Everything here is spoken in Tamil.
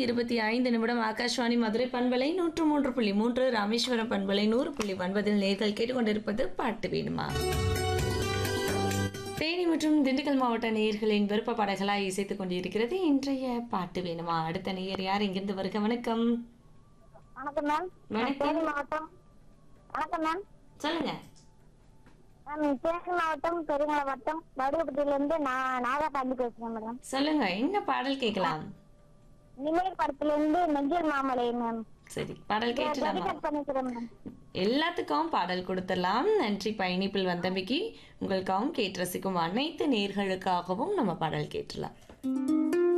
இருபத்தி ஐந்து நிமிடம் ஆகாஷ்வாணி மதுரை பண்பலை நூற்று மூன்று புள்ளி மூன்று ராமேஸ்வரம் பண்பலை நூறு புள்ளி ஒன்பதில் நேர்கள் கேட்டுக்கொண்டிருப்பது பாட்டு வேணுமா தேனி மற்றும் திண்டுக்கல் மாவட்ட நேயர்களின் விருப்ப பாடல்களாய் இசைத்துக் கொண்டிருக்கிறது இன்றைய பாட்டு வேணுமா அடுத்த நேயர் யார் இங்கிருந்து வருக வணக்கம் வணக்கம் மேம் வணக்கம். தேனி மாவட்டம் வணக்கம் மேம் சொல்லுங்க மேம் தேனி மாவட்டம் பெருங்கல வட்டம் வடுகப்பட்டியிலிருந்து நான் நாகாபாண்டி பேசுறேன் மேடம் சொல்லுங்க என்ன பாடல் கேட்கலாம் நிமிர் படத்துல இருந்து நெஞ்சில் மாமலை மேம் சரி பாடல் கேட்டுலாமா டெடிகேட் பண்ணிக்கிறேன் மேம் எல்லாத்துக்கும் பாடல் கொடுத்துடலாம் நன்றி பயணிப்பில் வந்தமைக்கு உங்களுக்காகவும் கேட்டு ரசிக்கும் அனைத்து நேர்களுக்காகவும் நம்ம பாடல் கேட்டுலாம்